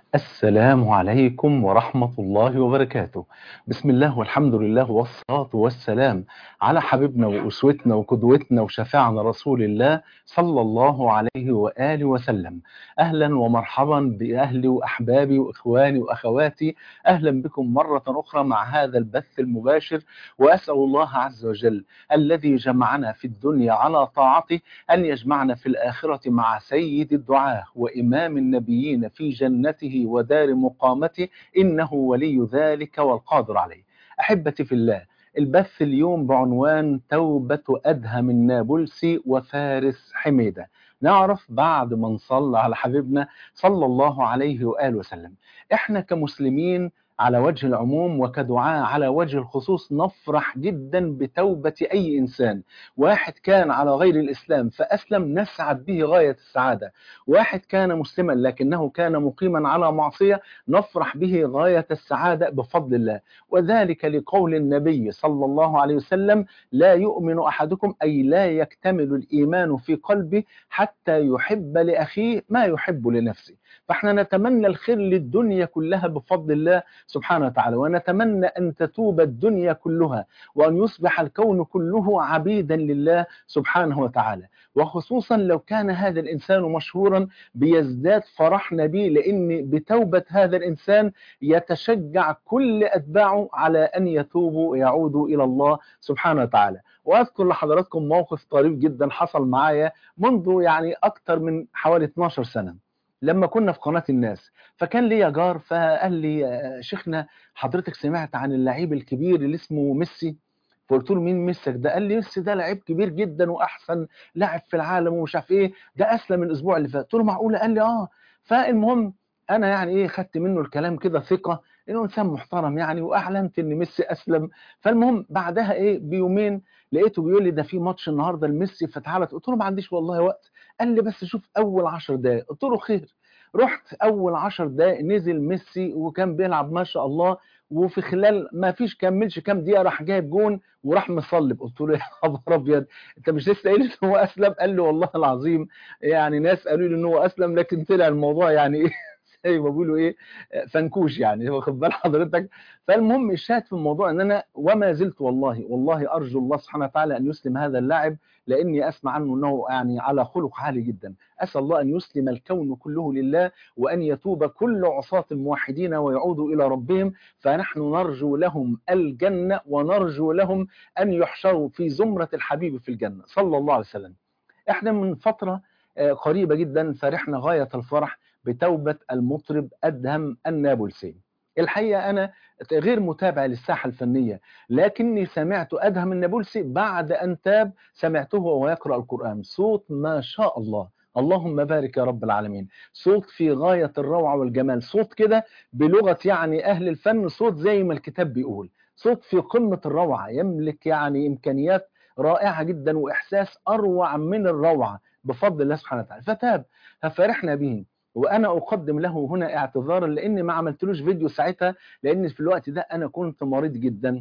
السلام عليكم ورحمة الله وبركاته بسم الله والحمد لله والصلاة والسلام على حبيبنا وأسوتنا وقدوتنا وشفاعنا رسول الله صلى الله عليه وآله وسلم أهلا ومرحبا بأهلي وأحبابي وإخواني وأخواتي أهلا بكم مرة أخرى مع هذا البث المباشر وأسأل الله عز وجل الذي جمعنا في الدنيا على طاعته أن يجمعنا في الآخرة مع سيد الدعاة وإمام النبيين في جنته ودار مقامته إنه ولي ذلك والقادر عليه أحبتي في الله البث اليوم بعنوان توبة أدهم النابلسي وفارس حميدة نعرف بعد ما نصلى على حبيبنا صلى الله عليه وآله وسلم إحنا كمسلمين على وجه العموم وكدعاء على وجه الخصوص نفرح جدا بتوبة أي إنسان واحد كان على غير الإسلام فأسلم نسعد به غاية السعادة واحد كان مسلما لكنه كان مقيما على معصية نفرح به غاية السعادة بفضل الله وذلك لقول النبي صلى الله عليه وسلم لا يؤمن أحدكم أي لا يكتمل الإيمان في قلبه حتى يحب لأخيه ما يحب لنفسه فاحنا نتمنى الخير للدنيا كلها بفضل الله سبحانه وتعالى ونتمنى أن تتوب الدنيا كلها وأن يصبح الكون كله عبيدا لله سبحانه وتعالى وخصوصا لو كان هذا الإنسان مشهورا بيزداد فرحنا به لأن بتوبة هذا الإنسان يتشجع كل أتباعه على أن يتوبوا ويعودوا إلى الله سبحانه وتعالى وأذكر لحضراتكم موقف طريف جدا حصل معايا منذ يعني أكثر من حوالي 12 سنة لما كنا في قناة الناس فكان ليا جار فقال لي شيخنا حضرتك سمعت عن اللعيب الكبير اللي اسمه ميسي فقلت له مين ميسك ده قال لي ميسي ده لعيب كبير جدا واحسن لاعب في العالم ومش عارف ايه ده اسلم من الاسبوع اللي فات قلت له معقوله قال لي اه فالمهم انا يعني ايه خدت منه الكلام كده ثقه انه انسان محترم يعني واعلنت ان ميسي اسلم فالمهم بعدها ايه بيومين لقيته بيقول لي ده في ماتش النهارده لميسي فتعالى قلت له ما عنديش والله وقت قال لي بس شوف اول 10 دقائق قلت له خير رحت اول 10 دقائق نزل ميسي وكان بيلعب ما شاء الله وفي خلال ما فيش كملش كام دقيقه راح جايب جون وراح مصلب قلت له يا خبر ابيض انت مش لسه قايل ان هو اسلم قال لي والله العظيم يعني ناس قالوا لي ان هو اسلم لكن طلع الموضوع يعني ايه زي ما بيقولوا ايه فنكوش يعني واخد بال حضرتك فالمهم الشاهد في الموضوع ان انا وما زلت والله والله ارجو الله سبحانه وتعالى ان يسلم هذا اللاعب لاني اسمع عنه انه يعني على خلق عالي جدا اسال الله ان يسلم الكون كله لله وان يتوب كل عصاة الموحدين ويعودوا الى ربهم فنحن نرجو لهم الجنه ونرجو لهم ان يحشروا في زمره الحبيب في الجنه صلى الله عليه وسلم احنا من فتره قريبه جدا فرحنا غايه الفرح بتوبة المطرب أدهم النابلسي الحقيقة أنا غير متابع للساحة الفنية لكني سمعت أدهم النابلسي بعد أن تاب سمعته وهو يقرأ القرآن صوت ما شاء الله اللهم بارك يا رب العالمين صوت في غاية الروعة والجمال صوت كده بلغة يعني أهل الفن صوت زي ما الكتاب بيقول صوت في قمة الروعة يملك يعني إمكانيات رائعة جدا وإحساس أروع من الروعة بفضل الله سبحانه وتعالى فتاب ففرحنا به وانا اقدم له هنا اعتذارا لاني ما عملتلوش فيديو ساعتها لان في الوقت ده انا كنت مريض جدا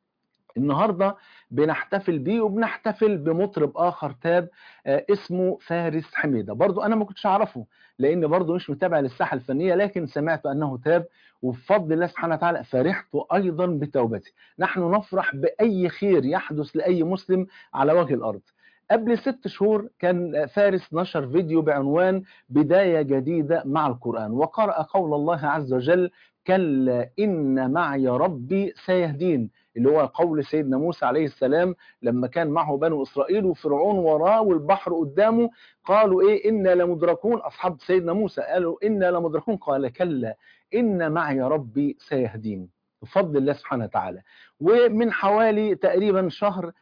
النهارده بنحتفل بيه وبنحتفل بمطرب اخر تاب آه اسمه فارس حميده برضو انا ما كنتش اعرفه لان برضو مش متابع للساحه الفنيه لكن سمعت انه تاب وبفضل الله سبحانه وتعالى فرحت ايضا بتوبته نحن نفرح باي خير يحدث لاي مسلم على وجه الارض قبل ست شهور كان فارس نشر فيديو بعنوان بداية جديدة مع القرآن وقرأ قول الله عز وجل كلا إن معي ربي سيهدين اللي هو قول سيدنا موسى عليه السلام لما كان معه بنو إسرائيل وفرعون وراه والبحر قدامه قالوا إيه إنا لمدركون أصحاب سيدنا موسى قالوا إنا لمدركون قال كلا إن معي ربي سيهدين بفضل الله سبحانه وتعالى ومن حوالي تقريبا شهر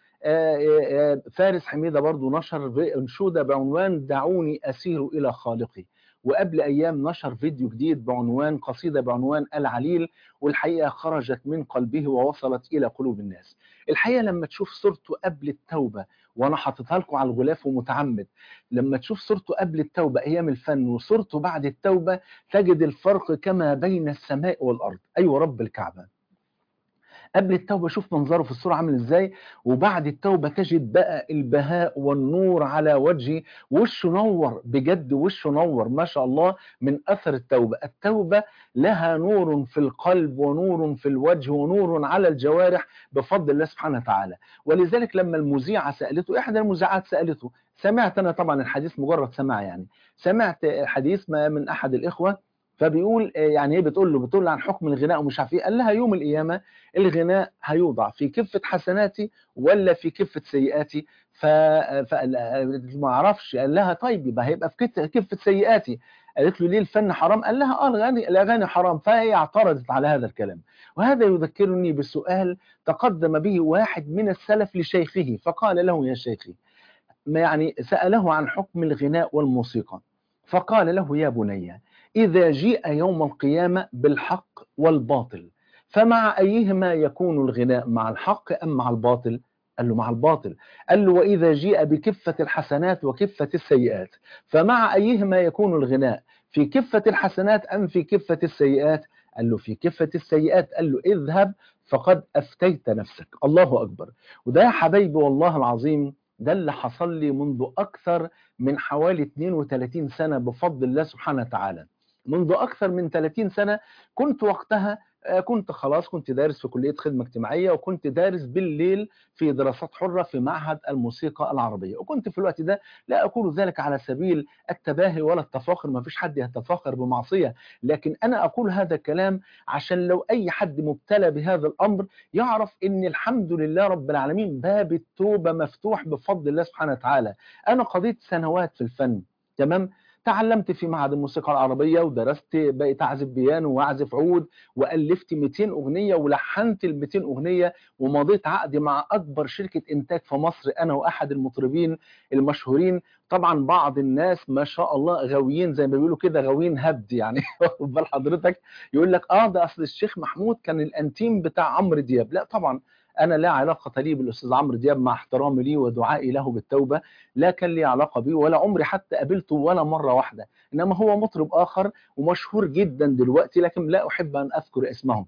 فارس حميدة برضو نشر انشودة بعنوان دعوني أسير إلى خالقي وقبل أيام نشر فيديو جديد بعنوان قصيدة بعنوان العليل والحقيقة خرجت من قلبه ووصلت إلى قلوب الناس الحقيقة لما تشوف صورته قبل التوبة وأنا حاططها لكم على الغلاف ومتعمد لما تشوف صورته قبل التوبة أيام الفن وصورته بعد التوبة تجد الفرق كما بين السماء والأرض أيوة رب الكعبة قبل التوبة شوف منظره في الصورة عامل ازاي وبعد التوبة تجد بقى البهاء والنور على وجهه وشه نور بجد وشه نور ما شاء الله من أثر التوبة التوبة لها نور في القلب ونور في الوجه ونور على الجوارح بفضل الله سبحانه وتعالى ولذلك لما المذيعة سألته إحدى المذيعات سألته سمعت أنا طبعا الحديث مجرد سماع يعني سمعت حديث ما من أحد الإخوة فبيقول يعني هي بتقول له بتقول له عن حكم الغناء ومش عارف ايه قال لها يوم القيامه الغناء هيوضع في كفه حسناتي ولا في كفه سيئاتي ف ما اعرفش قال لها طيب يبقى هيبقى في كفه سيئاتي قالت له ليه الفن حرام قال لها اه الاغاني الاغاني حرام فهي اعترضت على هذا الكلام وهذا يذكرني بسؤال تقدم به واحد من السلف لشيخه فقال له يا شيخي ما يعني ساله عن حكم الغناء والموسيقى فقال له يا بني إذا جيء يوم القيامة بالحق والباطل فمع أيهما يكون الغناء مع الحق أم مع الباطل قال له مع الباطل قال له وإذا جيء بكفة الحسنات وكفة السيئات فمع أيهما يكون الغناء في كفة الحسنات أم في كفة السيئات قال له في كفة السيئات قال له اذهب فقد أفتيت نفسك الله أكبر وده يا حبايبي والله العظيم ده اللي حصل لي منذ أكثر من حوالي 32 سنة بفضل الله سبحانه وتعالى منذ أكثر من 30 سنة كنت وقتها كنت خلاص كنت دارس في كلية خدمة اجتماعية وكنت دارس بالليل في دراسات حرة في معهد الموسيقى العربية وكنت في الوقت ده لا أقول ذلك على سبيل التباهي ولا التفاخر ما فيش حد يتفاخر بمعصية لكن أنا أقول هذا الكلام عشان لو أي حد مبتلى بهذا الأمر يعرف أن الحمد لله رب العالمين باب التوبة مفتوح بفضل الله سبحانه وتعالى أنا قضيت سنوات في الفن تمام تعلمت في معهد الموسيقى العربية ودرست بقيت أعزف بيانو وأعزف عود وألفت 200 أغنية ولحنت ال 200 أغنية ومضيت عقد مع أكبر شركة إنتاج في مصر أنا وأحد المطربين المشهورين طبعا بعض الناس ما شاء الله غاويين زي ما بيقولوا كده غاويين هبد يعني بال حضرتك يقول لك اه ده اصل الشيخ محمود كان الانتيم بتاع عمرو دياب لا طبعا انا لا علاقه لي بالاستاذ عمرو دياب مع احترامي ليه ودعائي له بالتوبه لا كان لي علاقه بيه ولا عمري حتى قابلته ولا مره واحده انما هو مطرب اخر ومشهور جدا دلوقتي لكن لا احب ان اذكر اسمه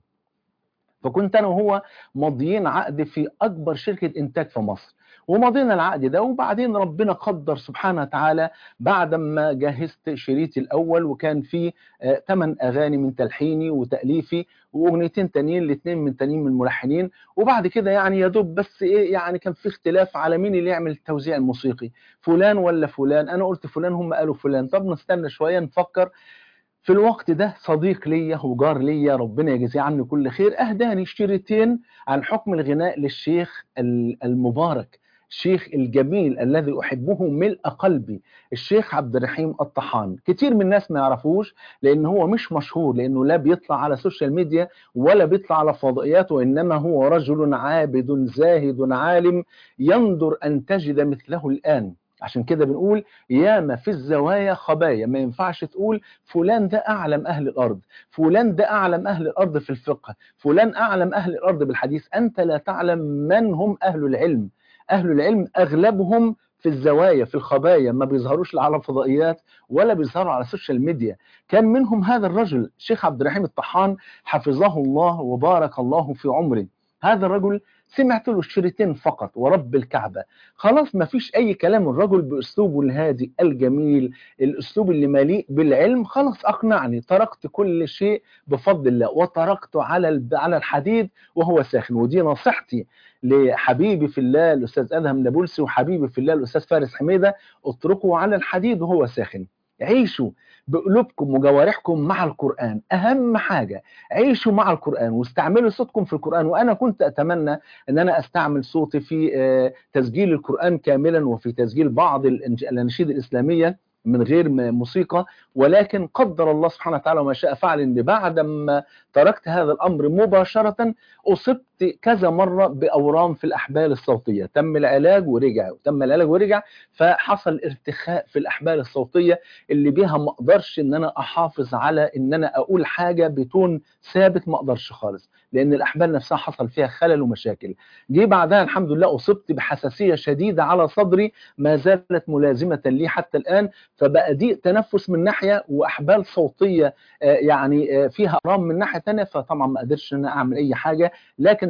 فكنت انا وهو ماضيين عقد في اكبر شركه انتاج في مصر ومضينا العقد ده وبعدين ربنا قدر سبحانه وتعالى بعد ما جهزت شريطي الاول وكان فيه 8 اغاني من تلحيني وتاليفي واغنيتين تانيين الاثنين من تانيين من الملحنين وبعد كده يعني يا دوب بس ايه يعني كان في اختلاف على مين اللي يعمل التوزيع الموسيقي فلان ولا فلان انا قلت فلان هم قالوا فلان طب نستنى شويه نفكر في الوقت ده صديق ليا وجار ليا ربنا يجزيه عني كل خير اهداني شريطين عن حكم الغناء للشيخ المبارك الشيخ الجميل الذي أحبه ملء قلبي الشيخ عبد الرحيم الطحان كتير من الناس ما يعرفوش لأن هو مش مشهور لأنه لا بيطلع على السوشيال ميديا ولا بيطلع على فضائيات وإنما هو رجل عابد زاهد عالم ينظر أن تجد مثله الآن عشان كده بنقول ياما في الزوايا خبايا ما ينفعش تقول فلان ده أعلم أهل الأرض فلان ده أعلم أهل الأرض في الفقه فلان أعلم أهل الأرض بالحديث أنت لا تعلم من هم أهل العلم أهل العلم أغلبهم في الزوايا في الخبايا ما بيظهروش لا على فضائيات ولا بيظهروا على السوشيال ميديا كان منهم هذا الرجل شيخ عبد الرحيم الطحان حفظه الله وبارك الله في عمره هذا الرجل سمعت له الشريطين فقط ورب الكعبة خلاص ما فيش أي كلام الرجل بأسلوبه الهادي الجميل الأسلوب اللي مليء بالعلم خلاص أقنعني تركت كل شيء بفضل الله وتركته على على الحديد وهو ساخن ودي نصيحتي لحبيبي في الله الأستاذ أدهم نابلسي وحبيبي في الله الأستاذ فارس حميدة اتركوا على الحديد وهو ساخن عيشوا بقلوبكم وجوارحكم مع القرآن أهم حاجة عيشوا مع القرآن واستعملوا صوتكم في القرآن وأنا كنت أتمنى أن أنا أستعمل صوتي في تسجيل القرآن كاملا وفي تسجيل بعض الأناشيد الإسلامية من غير موسيقى ولكن قدر الله سبحانه وتعالى وما شاء فعل ان بعد ما تركت هذا الامر مباشره اصبت كذا مره باورام في الاحبال الصوتيه تم العلاج ورجع وتم العلاج ورجع فحصل ارتخاء في الاحبال الصوتيه اللي بيها ما اقدرش ان انا احافظ على ان انا اقول حاجه بتون ثابت ما اقدرش خالص لان الاحبال نفسها حصل فيها خلل ومشاكل جه بعدها الحمد لله اصبت بحساسيه شديده على صدري ما زالت ملازمه لي حتى الان فبقى ضيق تنفس من ناحيه واحبال صوتيه يعني فيها ارام من ناحيه ثانيه فطبعا ما قدرتش ان انا اعمل اي حاجه لكن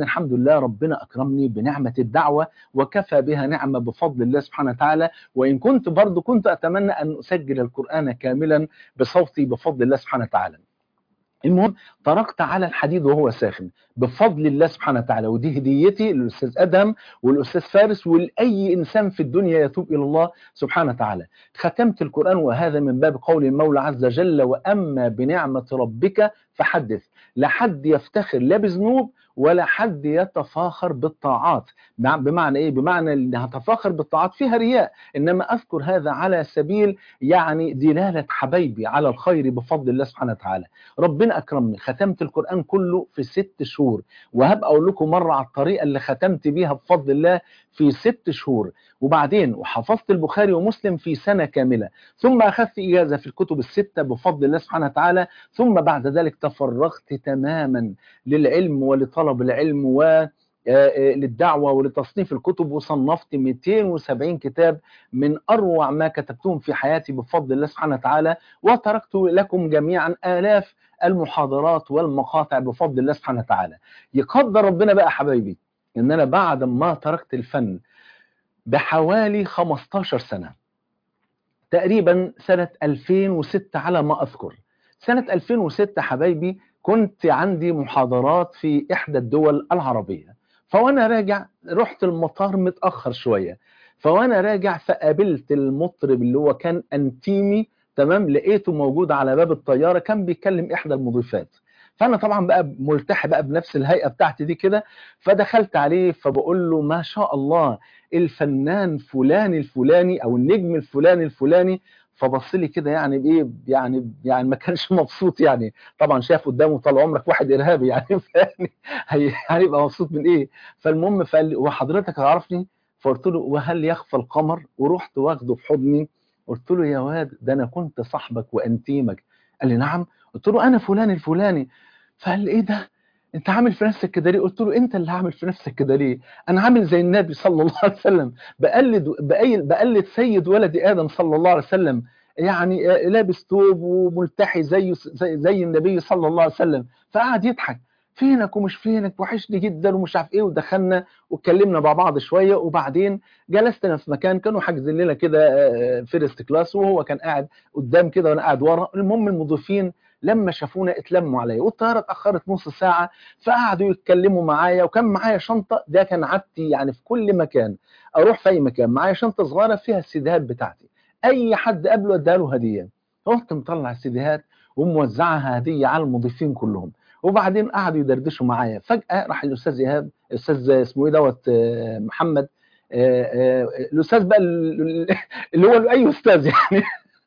الآن الحمد لله ربنا أكرمني بنعمة الدعوة وكفى بها نعمة بفضل الله سبحانه وتعالى وإن كنت برضو كنت أتمنى أن أسجل القرآن كاملا بصوتي بفضل الله سبحانه وتعالى المهم طرقت على الحديد وهو ساخن بفضل الله سبحانه وتعالى ودي هديتي للاستاذ ادهم والاستاذ فارس ولاي انسان في الدنيا يتوب الى الله سبحانه وتعالى ختمت القران وهذا من باب قول المولى عز وجل واما بنعمه ربك فحدث لا حد يفتخر لا بذنوب ولا حد يتفاخر بالطاعات بمعنى ايه بمعنى ان هتفاخر بالطاعات فيها رياء انما اذكر هذا على سبيل يعني دلاله حبايبي على الخير بفضل الله سبحانه وتعالى ربنا اكرمني ختمت القران كله في ست شهور وهبقى اقول لكم مره على الطريقه اللي ختمت بيها بفضل الله في ست شهور وبعدين وحفظت البخاري ومسلم في سنه كامله ثم اخذت اجازه في الكتب السته بفضل الله سبحانه وتعالى ثم بعد ذلك تفرغت تماما للعلم ولطلب العلم و للدعوة ولتصنيف الكتب وصنفت 270 كتاب من أروع ما كتبتهم في حياتي بفضل الله سبحانه وتعالى وتركت لكم جميعا آلاف المحاضرات والمقاطع بفضل الله سبحانه وتعالى يقدر ربنا بقى حبايبي ان انا بعد ما تركت الفن بحوالي 15 سنة تقريبا سنة 2006 على ما أذكر سنة 2006 حبايبي كنت عندي محاضرات في إحدى الدول العربية فوأنا راجع رحت المطار متأخر شوية فوأنا راجع فقابلت المطرب اللي هو كان أنتيمي تمام لقيته موجود على باب الطيارة كان بيتكلم إحدى المضيفات فانا طبعا بقى ملتحي بقى بنفس الهيئه بتاعتي دي كده فدخلت عليه فبقول له ما شاء الله الفنان فلان الفلاني او النجم الفلاني الفلاني فبص لي كده يعني بايه يعني يعني ما كانش مبسوط يعني طبعا شاف قدامه طال عمرك واحد ارهابي يعني يعني هيبقى مبسوط من ايه فالمهم فقال لي وحضرتك تعرفني فقلت له وهل يخفى القمر ورحت واخده في حضني قلت له يا واد ده انا كنت صاحبك وانتيمك قال لي نعم قلت له انا فلان الفلاني فقال لي ايه ده انت عامل في نفسك كده ليه قلت له انت اللي عامل في نفسك كده ليه انا عامل زي النبي صلى الله عليه وسلم بقلد بقلد سيد ولد ادم صلى الله عليه وسلم يعني لابس توب وملتحي زي زي, زي النبي صلى الله عليه وسلم فقعد يضحك فينك ومش فينك وحشني جدا ومش عارف ايه ودخلنا واتكلمنا مع بعض شويه وبعدين جلسنا في مكان كانوا حاجزين لنا كده فيرست كلاس وهو كان قاعد قدام كده وانا قاعد ورا المهم المضيفين لما شافونا اتلموا عليا والطياره اتاخرت نص ساعه فقعدوا يتكلموا معايا وكان معايا شنطه ده كان عادتي يعني في كل مكان اروح في اي مكان معايا شنطه صغيره فيها السيديهات بتاعتي اي حد قبله اديها له هديه رحت مطلع السيديهات وموزعها هديه على المضيفين كلهم وبعدين قعدوا يدردشوا معايا فجاه راح الاستاذ ايهاب الاستاذ اسمه ايه دوت محمد الاستاذ بقى اللي هو اي استاذ يعني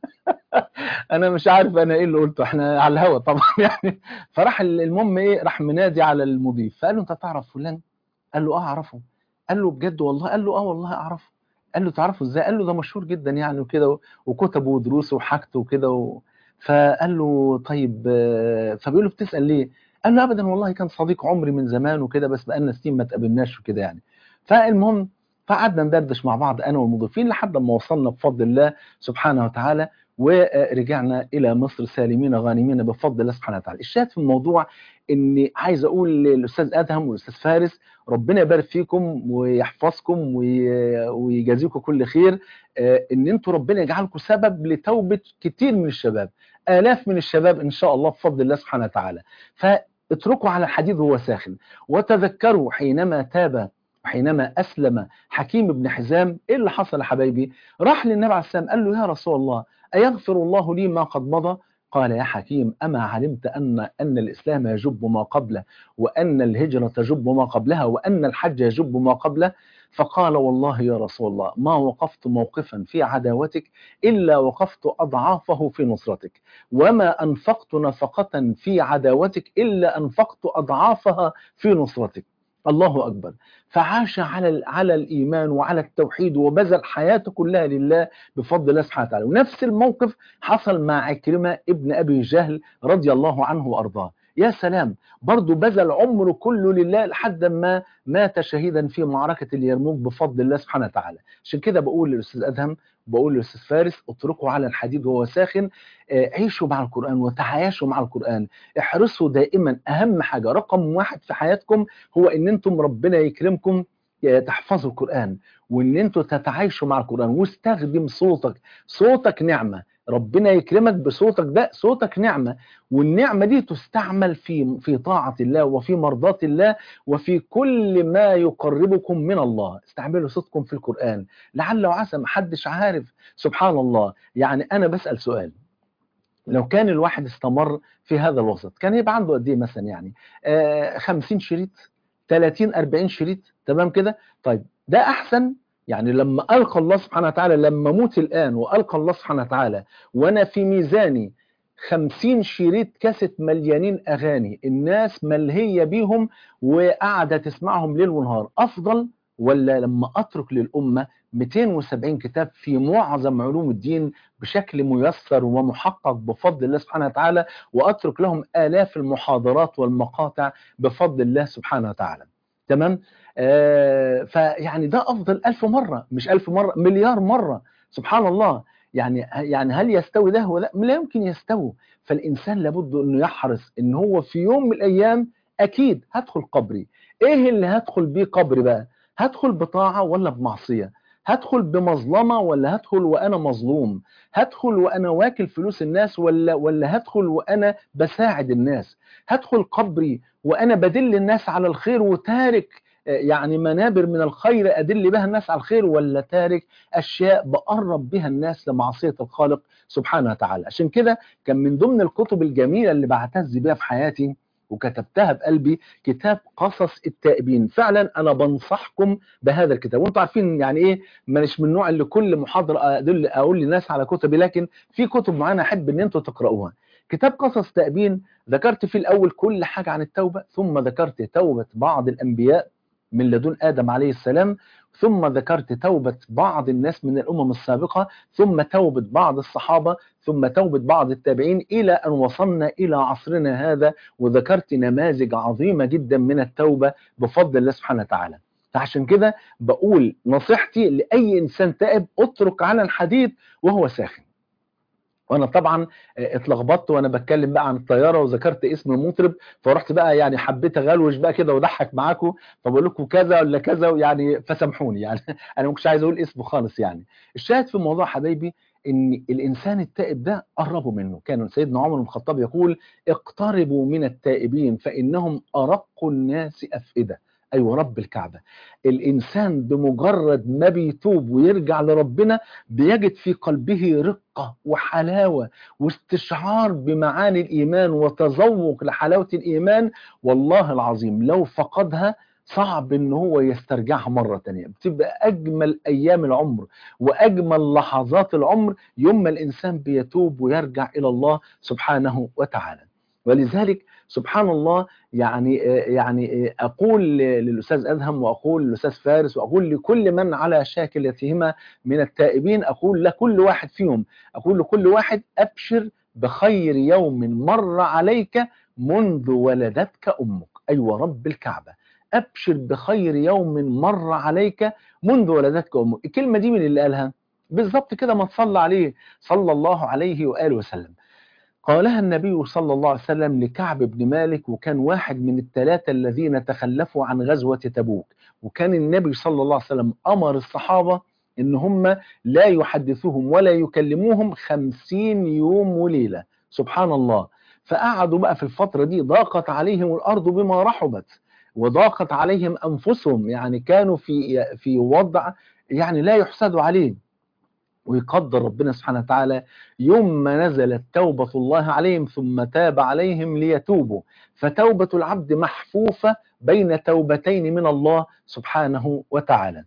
انا مش عارف انا ايه اللي قلته احنا على الهوا طبعا يعني فراح المهم ايه راح منادي على المضيف فقال له انت تعرف فلان قال له اه اعرفه قال له بجد والله قال له اه والله اعرفه قال له تعرفه ازاي قال له ده مشهور جدا يعني وكده وكتبه ودروسه وحاجته وكده و... فقال له طيب فبيقول له بتسال ليه قال له ابدا والله كان صديق عمري من زمان وكده بس بقالنا سنين ما تقابلناش وكده يعني فالمهم فقعدنا ندردش مع بعض انا والمضيفين لحد ما وصلنا بفضل الله سبحانه وتعالى ورجعنا الى مصر سالمين غانمين بفضل الله سبحانه وتعالى الشاهد في الموضوع اني عايز اقول للاستاذ ادهم والاستاذ فارس ربنا يبارك فيكم ويحفظكم ويجازيكم كل خير ان انتم ربنا يجعلكم سبب لتوبه كتير من الشباب الاف من الشباب ان شاء الله بفضل الله سبحانه وتعالى فاتركوا على الحديد وهو ساخن وتذكروا حينما تاب وحينما أسلم حكيم بن حزام إيه اللي حصل يا حبايبي راح للنبي عليه السلام قال له يا رسول الله أيغفر الله لي ما قد مضى قال يا حكيم أما علمت أن أن الإسلام يجب ما قبله وأن الهجرة تجب ما قبلها وأن الحج يجب ما قبله فقال والله يا رسول الله ما وقفت موقفا في عداوتك إلا وقفت أضعافه في نصرتك وما أنفقت نفقة في عداوتك إلا أنفقت أضعافها في نصرتك الله أكبر فعاش على على الإيمان وعلى التوحيد وبذل حياته كلها لله بفضل الله سبحانه وتعالى ونفس الموقف حصل مع عكرمة ابن أبي جهل رضي الله عنه وأرضاه يا سلام برضه بذل عمره كله لله لحد ما مات شهيدا في معركة اليرموك بفضل الله سبحانه وتعالى عشان كده بقول للأستاذ أدهم بقول للأستاذ فارس اتركوا على الحديد وهو ساخن عيشوا مع القرآن وتعايشوا مع القرآن احرصوا دائما أهم حاجة رقم واحد في حياتكم هو إن أنتم ربنا يكرمكم تحفظوا القرآن وإن أنتم تتعايشوا مع القرآن واستخدم صوتك صوتك نعمة ربنا يكرمك بصوتك ده صوتك نعمة والنعمة دي تستعمل في في طاعة الله وفي مرضاة الله وفي كل ما يقربكم من الله استعملوا صوتكم في القرآن لعل وعسى محدش عارف سبحان الله يعني أنا بسأل سؤال لو كان الواحد استمر في هذا الوسط كان يبقى عنده قد ايه مثلا يعني آه 50 شريط 30 40 شريط تمام كده طيب ده احسن يعني لما ألقى الله سبحانه وتعالى لما موت الآن وألقى الله سبحانه وتعالى وأنا في ميزاني خمسين شريط كاسيت مليانين أغاني الناس ملهية بيهم وقاعدة تسمعهم ليل ونهار أفضل ولا لما أترك للأمة 270 كتاب في معظم علوم الدين بشكل ميسر ومحقق بفضل الله سبحانه وتعالى وأترك لهم آلاف المحاضرات والمقاطع بفضل الله سبحانه وتعالى تمام آه فيعني ده افضل ألف مرة مش ألف مرة مليار مرة سبحان الله يعني يعني هل يستوي ده ولا لا يمكن يستوي فالإنسان لابد أنه يحرص أن هو في يوم من الأيام أكيد هدخل قبري إيه اللي هدخل بيه قبري بقى هدخل بطاعة ولا بمعصية هدخل بمظلمة ولا هدخل وأنا مظلوم هدخل وأنا واكل فلوس الناس ولا ولا هدخل وأنا بساعد الناس هدخل قبري وأنا بدل الناس على الخير وتارك يعني منابر من الخير أدل بها الناس على الخير ولا تارك أشياء بقرب بها الناس لمعصية الخالق سبحانه وتعالى عشان كده كان من ضمن الكتب الجميلة اللي بعتز بها في حياتي وكتبتها بقلبي كتاب قصص التائبين فعلا انا بنصحكم بهذا الكتاب وانتم عارفين يعني ايه مش من النوع اللي كل محاضره ادل اقول للناس على كتبي لكن في كتب معينه احب ان انتم تقراوها كتاب قصص تائبين ذكرت في الاول كل حاجه عن التوبه ثم ذكرت توبه بعض الانبياء من لدن ادم عليه السلام ثم ذكرت توبة بعض الناس من الأمم السابقة ثم توبة بعض الصحابة ثم توبة بعض التابعين إلى أن وصلنا إلى عصرنا هذا وذكرت نماذج عظيمة جدا من التوبة بفضل الله سبحانه وتعالى فعشان كده بقول نصيحتي لأي إنسان تائب اترك على الحديد وهو ساخن وانا طبعا اتلخبطت وانا بتكلم بقى عن الطياره وذكرت اسم المطرب فرحت بقى يعني حبيت اغلوش بقى كده واضحك معاكم فبقول لكم كذا ولا كذا يعني فسامحوني يعني انا مش عايز اقول اسمه خالص يعني الشاهد في الموضوع حبايبي ان الانسان التائب ده قربوا منه كان سيدنا عمر بن الخطاب يقول اقتربوا من التائبين فانهم ارق الناس افئده ايوه رب الكعبه الانسان بمجرد ما بيتوب ويرجع لربنا بيجد في قلبه رقه وحلاوه واستشعار بمعاني الايمان وتذوق لحلاوه الايمان والله العظيم لو فقدها صعب ان هو يسترجعها مرة تانية بتبقى اجمل ايام العمر واجمل لحظات العمر يوم ما الانسان بيتوب ويرجع الى الله سبحانه وتعالى ولذلك سبحان الله يعني يعني اقول للاستاذ ادهم واقول للاستاذ فارس واقول لكل من على شاكلتهما من التائبين اقول لكل واحد فيهم اقول لكل واحد ابشر بخير يوم مر عليك منذ ولدتك امك ايوه رب الكعبه ابشر بخير يوم مر عليك منذ ولدتك امك الكلمه دي من اللي قالها بالظبط كده ما تصلى عليه صلى الله عليه واله وسلم قالها النبي صلى الله عليه وسلم لكعب بن مالك وكان واحد من الثلاثة الذين تخلفوا عن غزوة تبوك وكان النبي صلى الله عليه وسلم أمر الصحابة إن هم لا يحدثوهم ولا يكلموهم خمسين يوم وليلة سبحان الله فقعدوا بقى في الفترة دي ضاقت عليهم الأرض بما رحبت وضاقت عليهم أنفسهم يعني كانوا في في وضع يعني لا يحسد عليه ويقدر ربنا سبحانه وتعالى يوم ما نزلت توبة الله عليهم ثم تاب عليهم ليتوبوا فتوبة العبد محفوفة بين توبتين من الله سبحانه وتعالى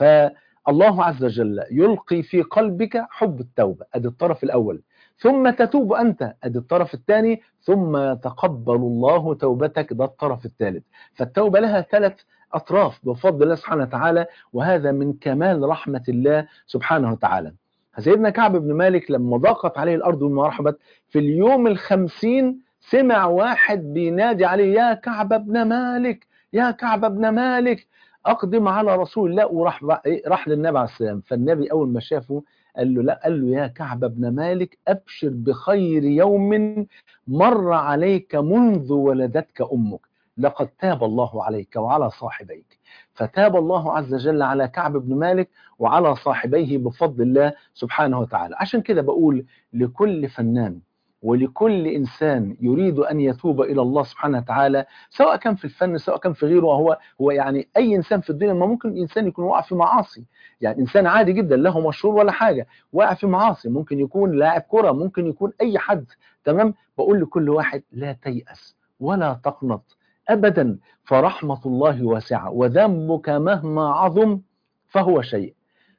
فالله عز وجل يلقي في قلبك حب التوبة أدي الطرف الأول ثم تتوب أنت أدي الطرف الثاني ثم يتقبل الله توبتك ده الطرف الثالث فالتوبة لها ثلاث أطراف بفضل الله سبحانه وتعالى وهذا من كمال رحمة الله سبحانه وتعالى سيدنا كعب بن مالك لما ضاقت عليه الأرض بما رحبت في اليوم الخمسين سمع واحد بينادي عليه يا كعب بن مالك يا كعب بن مالك اقدم على رسول الله وراح راح للنبي عليه السلام فالنبي اول ما شافه قال له لا قال له يا كعب بن مالك ابشر بخير يوم مر عليك منذ ولدتك امك لقد تاب الله عليك وعلى صاحبيك فتاب الله عز وجل على كعب بن مالك وعلى صاحبيه بفضل الله سبحانه وتعالى عشان كده بقول لكل فنان ولكل إنسان يريد أن يتوب إلى الله سبحانه وتعالى سواء كان في الفن سواء كان في غيره وهو هو يعني أي إنسان في الدنيا ما ممكن إنسان يكون واقع في معاصي يعني إنسان عادي جدا له مشهور ولا حاجة واقع في معاصي ممكن يكون لاعب كرة ممكن يكون أي حد تمام بقول لكل واحد لا تيأس ولا تقنط أبدا فرحمة الله واسعة وذنبك مهما عظم فهو شيء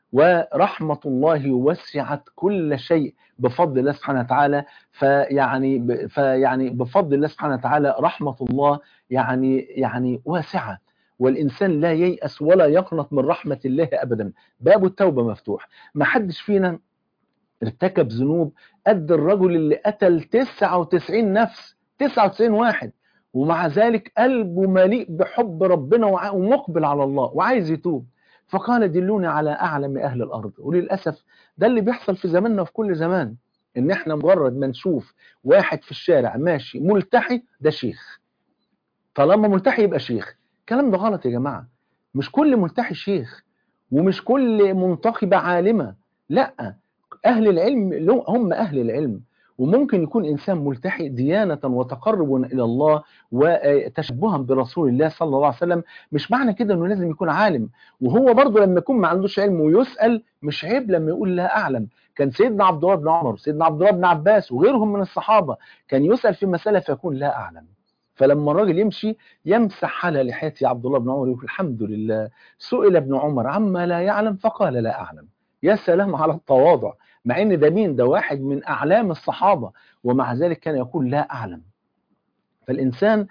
ورحمة الله وسعت كل شيء بفضل الله سبحانه وتعالى فيعني فيعني بفضل الله سبحانه وتعالى رحمة الله يعني يعني واسعة والإنسان لا ييأس ولا يقنط من رحمة الله أبدا باب التوبة مفتوح ما حدش فينا ارتكب ذنوب قد الرجل اللي قتل 99 نفس 99 واحد ومع ذلك قلبه مليء بحب ربنا ومقبل على الله وعايز يتوب فقال دلوني على أعلم أهل الأرض وللأسف ده اللي بيحصل في زماننا وفي كل زمان إن إحنا مجرد ما نشوف واحد في الشارع ماشي ملتحي ده شيخ طالما ملتحي يبقى شيخ الكلام ده غلط يا جماعة مش كل ملتحي شيخ ومش كل منتقبة عالمة لا أهل العلم هم أهل العلم وممكن يكون إنسان ملتحي ديانة وتقرب إلى الله وتشبها برسول الله صلى الله عليه وسلم مش معنى كده أنه لازم يكون عالم وهو برضه لما يكون ما عندوش علم ويسأل مش عيب لما يقول لا أعلم كان سيدنا عبد الله بن عمر سيدنا عبد الله بن عباس وغيرهم من الصحابة كان يسأل في مسألة فيكون لا أعلم فلما الراجل يمشي يمسح على لحيته عبد الله بن عمر يقول الحمد لله سئل ابن عمر عما لا يعلم فقال لا أعلم يا سلام على التواضع مع ان ده مين ده واحد من اعلام الصحابه ومع ذلك كان يقول لا اعلم فالانسان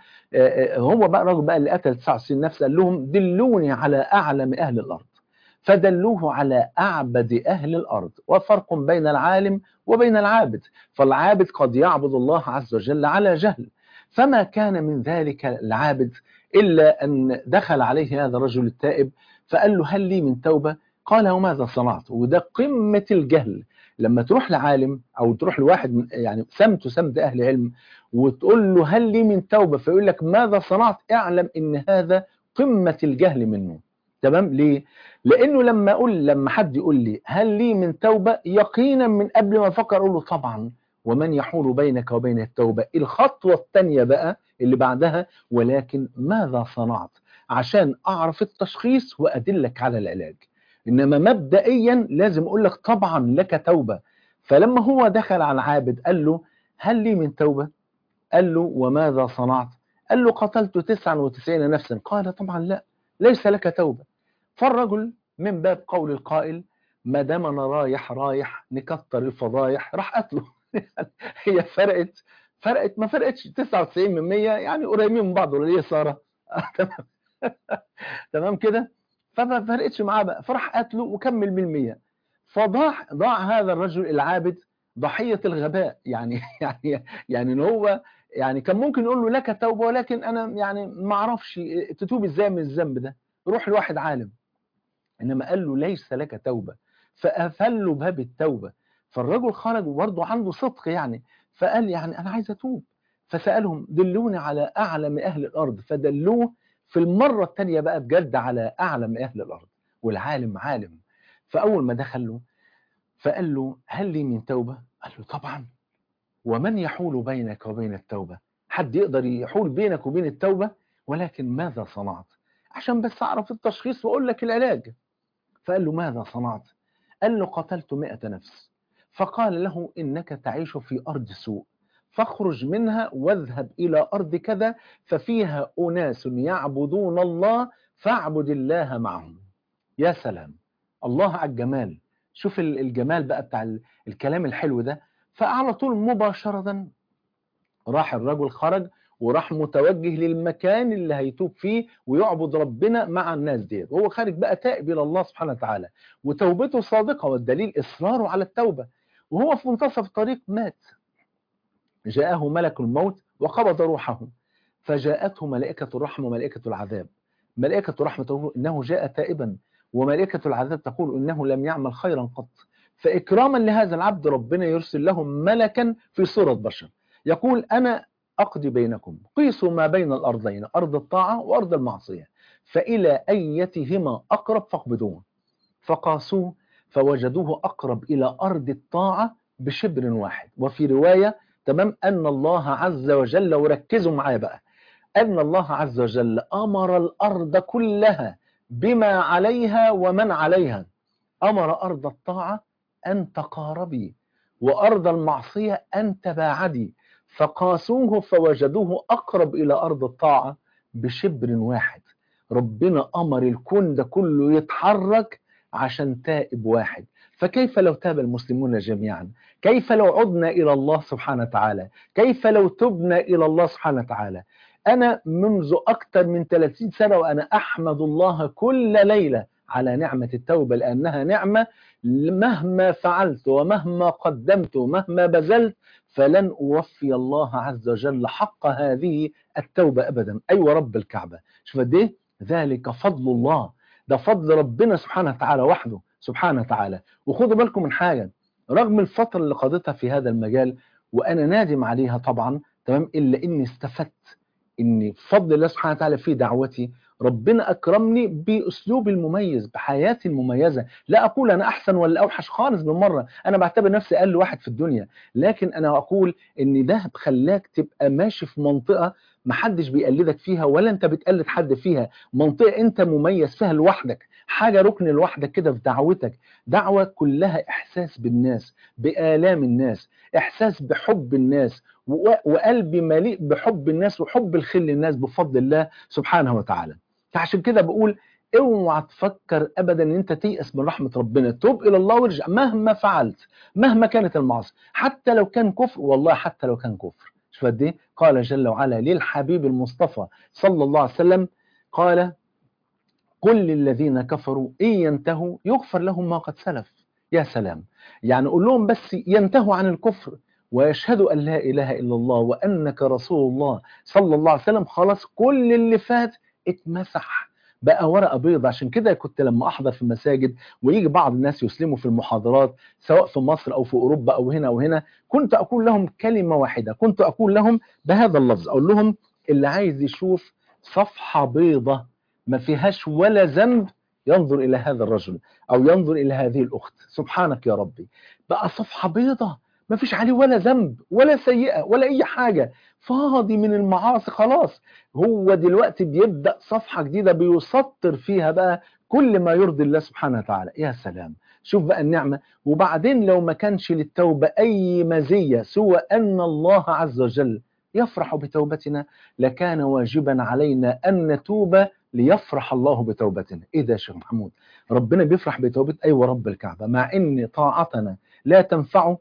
هو بقى الراجل بقى اللي قتل 99 نفس قال لهم دلوني على اعلم اهل الارض فدلوه على اعبد اهل الارض وفرق بين العالم وبين العابد فالعابد قد يعبد الله عز وجل على جهل فما كان من ذلك العابد الا ان دخل عليه هذا الرجل التائب فقال له هل لي من توبه قال وماذا صنعت وده قمه الجهل لما تروح لعالم او تروح لواحد يعني سمت سمت اهل علم وتقول له هل لي من توبه فيقول لك ماذا صنعت اعلم ان هذا قمه الجهل منه تمام ليه لانه لما اقول لما حد يقول لي هل لي من توبه يقينا من قبل ما افكر اقول له طبعا ومن يحول بينك وبين التوبه الخطوه الثانيه بقى اللي بعدها ولكن ماذا صنعت عشان اعرف التشخيص وادلك على العلاج انما مبدئيا لازم اقول لك طبعا لك توبه فلما هو دخل على العابد قال له هل لي من توبه قال له وماذا صنعت قال له قتلت 99 نفسا قال طبعا لا ليس لك توبه فالرجل من باب قول القائل ما دام انا رايح رايح نكتر الفضايح راح قتله هي فرقت فرقت ما فرقتش 99 من 100 يعني قريبين من بعض ولا ايه ساره تمام كده فما فرقتش معاه بقى فراح قتله وكمل بالمية فضاع ضاع هذا الرجل العابد ضحية الغباء يعني يعني يعني ان هو يعني كان ممكن يقول له لك توبة ولكن انا يعني ما اعرفش تتوب ازاي من الذنب ده روح لواحد عالم انما قال له ليس لك توبة فقفل له باب التوبة فالرجل خرج وبرضه عنده صدق يعني فقال يعني انا عايز اتوب فسألهم دلوني على اعلم اهل الارض فدلوه في المرة الثانية بقى بجد على أعلم أهل الأرض والعالم عالم فأول ما دخل له فقال له هل لي من توبة؟ قال له طبعا ومن يحول بينك وبين التوبة؟ حد يقدر يحول بينك وبين التوبة ولكن ماذا صنعت؟ عشان بس أعرف التشخيص وأقول لك العلاج فقال له ماذا صنعت؟ قال له قتلت مئة نفس فقال له إنك تعيش في أرض سوء فاخرج منها واذهب إلى أرض كذا ففيها أناس يعبدون الله فاعبد الله معهم يا سلام الله على الجمال شوف الجمال بقى بتاع الكلام الحلو ده فعلى طول مباشرة راح الرجل خرج وراح متوجه للمكان اللي هيتوب فيه ويعبد ربنا مع الناس ديت وهو خارج بقى تائب الى الله سبحانه وتعالى وتوبته صادقه والدليل اصراره على التوبه وهو في منتصف الطريق مات جاءه ملك الموت وقبض روحه فجاءته ملائكة الرحمة وملائكة العذاب ملائكة الرحمة تقول إنه جاء تائبا وملائكة العذاب تقول إنه لم يعمل خيرا قط فإكراما لهذا العبد ربنا يرسل له ملكا في صورة بشر يقول أنا أقضي بينكم قيسوا ما بين الأرضين أرض الطاعة وأرض المعصية فإلى أيتهما أقرب فاقبضوه فقاسوه فوجدوه أقرب إلى أرض الطاعة بشبر واحد وفي رواية تمام أن الله عز وجل وركزوا معايا بقى أن الله عز وجل أمر الأرض كلها بما عليها ومن عليها أمر أرض الطاعة أن تقاربي وأرض المعصية أن تباعدي فقاسوه فوجدوه أقرب إلى أرض الطاعة بشبر واحد ربنا أمر الكون ده كله يتحرك عشان تائب واحد فكيف لو تاب المسلمون جميعا كيف لو عدنا إلى الله سبحانه وتعالى كيف لو تبنا إلى الله سبحانه وتعالى أنا منذ أكثر من 30 سنة وأنا أحمد الله كل ليلة على نعمة التوبة لأنها نعمة مهما فعلت ومهما قدمت ومهما بذلت فلن أوفي الله عز وجل حق هذه التوبة أبدا أيوة رب الكعبة شوف قد إيه ذلك فضل الله ده فضل ربنا سبحانه وتعالى وحده سبحانه وتعالى وخدوا بالكم من حاجة رغم الفترة اللي قضيتها في هذا المجال وأنا نادم عليها طبعا تمام إلا إني استفدت إن بفضل الله سبحانه وتعالى في دعوتي ربنا أكرمني بأسلوب المميز بحياتي المميزة لا أقول أنا أحسن ولا أوحش خالص بالمرة أنا بعتبر نفسي أقل واحد في الدنيا لكن أنا أقول إن ده خلاك تبقى ماشي في منطقة محدش بيقلدك فيها ولا أنت بتقلد حد فيها منطقة أنت مميز فيها لوحدك حاجة ركن لوحدك كده في دعوتك دعوة كلها إحساس بالناس بآلام الناس إحساس بحب الناس وقلبي مليء بحب الناس وحب الخل للناس بفضل الله سبحانه وتعالى فعشان كده بقول اوعى تفكر ابدا ان انت تيأس من رحمه ربنا توب الى الله وارجع مهما فعلت مهما كانت المعاصي حتى لو كان كفر والله حتى لو كان كفر شوف قد ايه قال جل وعلا للحبيب المصطفى صلى الله عليه وسلم قال قل للذين كفروا ان ينتهوا يغفر لهم ما قد سلف يا سلام يعني قول لهم بس ينتهوا عن الكفر ويشهدوا أن لا إله إلا الله وأنك رسول الله صلى الله عليه وسلم خلاص كل اللي فات اتمسح بقى ورقه بيض عشان كده كنت لما احضر في المساجد ويجي بعض الناس يسلموا في المحاضرات سواء في مصر او في اوروبا او هنا او هنا كنت اقول لهم كلمه واحده كنت اقول لهم بهذا اللفظ اقول لهم اللي عايز يشوف صفحه بيضه ما فيهاش ولا ذنب ينظر الى هذا الرجل او ينظر الى هذه الاخت سبحانك يا ربي بقى صفحه بيضه ما فيش عليه ولا ذنب ولا سيئه ولا اي حاجه فاضي من المعاصي خلاص هو دلوقتي بيبدا صفحه جديده بيسطر فيها بقى كل ما يرضي الله سبحانه وتعالى يا سلام شوف بقى النعمه وبعدين لو ما كانش للتوبه اي مزيه سوى ان الله عز وجل يفرح بتوبتنا لكان واجبا علينا ان نتوب ليفرح الله بتوبتنا ايه ده يا شيخ محمود ربنا بيفرح بتوبه ايوه رب الكعبه مع ان طاعتنا لا تنفعه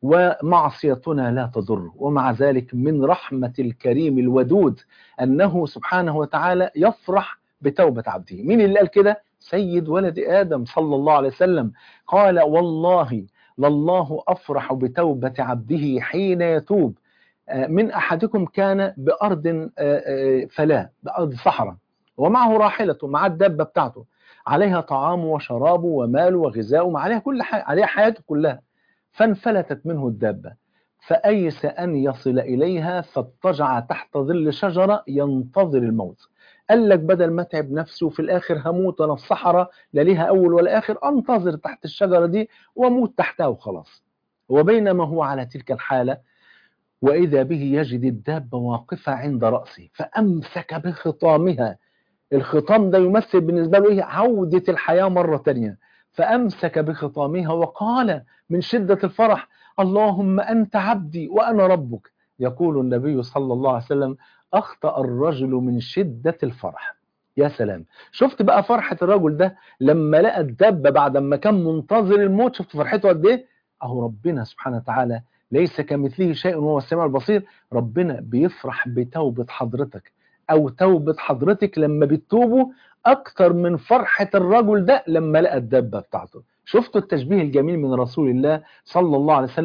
ومعصيتنا لا تضر ومع ذلك من رحمة الكريم الودود أنه سبحانه وتعالى يفرح بتوبة عبده مين اللي قال كده سيد ولد آدم صلى الله عليه وسلم قال والله لله أفرح بتوبة عبده حين يتوب من أحدكم كان بأرض فلا بأرض صحراء ومعه راحلته مع الدابة بتاعته عليها طعامه وشرابه وماله وغذاؤه عليها كل حاجة عليها حياته كلها فانفلتت منه الدابة فأيس أن يصل إليها فاضطجع تحت ظل شجرة ينتظر الموت قال لك بدل ما اتعب نفسه في الآخر هموت أنا في صحراء لا ليها أول ولا آخر أنتظر تحت الشجرة دي وأموت تحتها وخلاص وبينما هو على تلك الحالة وإذا به يجد الدابة واقفة عند رأسه فأمسك بخطامها الخطام ده يمثل بالنسبة له إيه عودة الحياة مرة تانية فأمسك بخطامها وقال من شدة الفرح اللهم أنت عبدي وأنا ربك يقول النبي صلى الله عليه وسلم أخطأ الرجل من شدة الفرح يا سلام شفت بقى فرحة الرجل ده لما لقى الدابة بعد ما كان منتظر الموت شفت فرحته قد ايه اهو ربنا سبحانه وتعالى ليس كمثله شيء وهو السميع البصير ربنا بيفرح بتوبة حضرتك او توبة حضرتك لما بتتوبوا اكتر من فرحة الرجل ده لما لقى الدابة بتاعته شفتوا التشبيه الجميل من رسول الله صلى الله عليه وسلم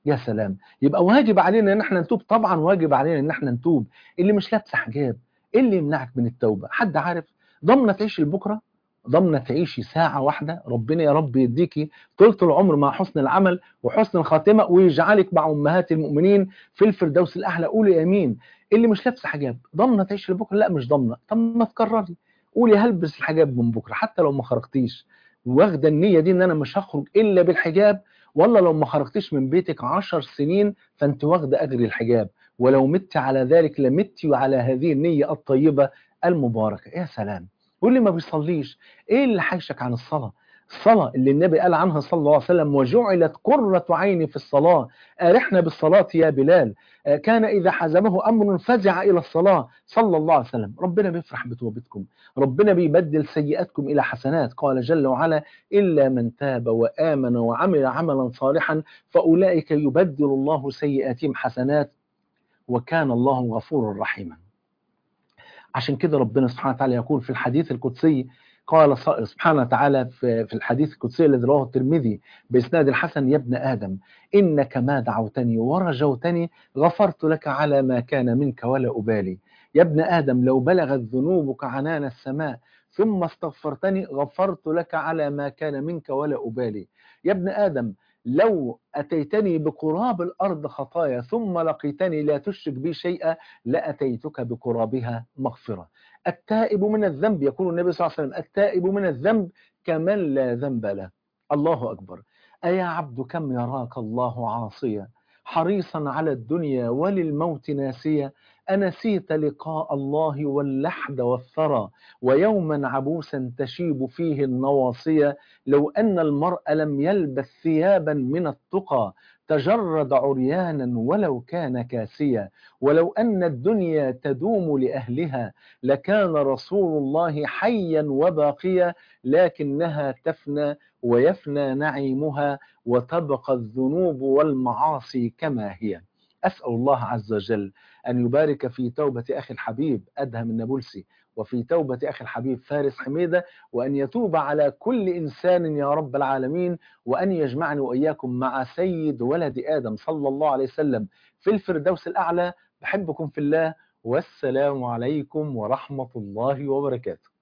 يا سلام يبقى واجب علينا ان احنا نتوب طبعا واجب علينا ان احنا نتوب اللي مش لابسه حجاب ايه اللي يمنعك من التوبه حد عارف ضامنه تعيشي لبكره ضامنه تعيشي ساعه واحده ربنا يا رب يديكي طولة العمر مع حسن العمل وحسن الخاتمه ويجعلك مع امهات المؤمنين في الفردوس الاعلى قولي امين اللي مش لابسه حجاب ضامنه تعيشي لبكره لا مش ضامنه طب ما تكرري قولي هلبس الحجاب من بكره حتى لو ما خرجتيش واخده النيه دي ان انا مش هخرج الا بالحجاب والله لو ما خرجتيش من بيتك عشر سنين فانت واخده اجر الحجاب ولو مت على ذلك لمت على هذه النيه الطيبه المباركه يا سلام واللي ما بيصليش ايه اللي حيشك عن الصلاه الصلاة اللي النبي قال عنها صلى الله عليه وسلم وجعلت قرة عيني في الصلاة أرحنا بالصلاة يا بلال كان إذا حزمه أمر فزع إلى الصلاة صلى الله عليه وسلم ربنا بيفرح بتوبتكم ربنا بيبدل سيئاتكم إلى حسنات قال جل وعلا إلا من تاب وآمن وعمل عملا صالحا فأولئك يبدل الله سيئاتهم حسنات وكان الله غفورا رحيما عشان كده ربنا سبحانه وتعالى يقول في الحديث القدسي قال سبحانه وتعالى في الحديث القدسي الذي رواه الترمذي بإسناد الحسن يا ابن آدم إنك ما دعوتني ورجوتني غفرت لك على ما كان منك ولا أبالي يا ابن آدم لو بلغت ذنوبك عنان السماء ثم استغفرتني غفرت لك على ما كان منك ولا أبالي يا ابن آدم لو أتيتني بقراب الأرض خطايا ثم لقيتني لا تشرك بي شيئا لأتيتك بقرابها مغفرة التائب من الذنب يقول النبي صلى الله عليه وسلم التائب من الذنب كمن لا ذنب له الله أكبر أيا عبد كم يراك الله عاصيا حريصا على الدنيا وللموت ناسيا أنسيت لقاء الله واللحد والثرى ويوما عبوسا تشيب فيه النواصية لو أن المرء لم يلبس ثيابا من التقى تجرد عريانا ولو كان كاسيا ولو أن الدنيا تدوم لأهلها لكان رسول الله حيا وباقيا لكنها تفنى ويفنى نعيمها وتبقى الذنوب والمعاصي كما هي أسأل الله عز وجل أن يبارك في توبة أخي الحبيب أدهم النابلسي وفي توبة أخي الحبيب فارس حميدة وأن يتوب على كل إنسان يا رب العالمين وأن يجمعني وإياكم مع سيد ولد آدم صلى الله عليه وسلم في الفردوس الأعلى بحبكم في الله والسلام عليكم ورحمة الله وبركاته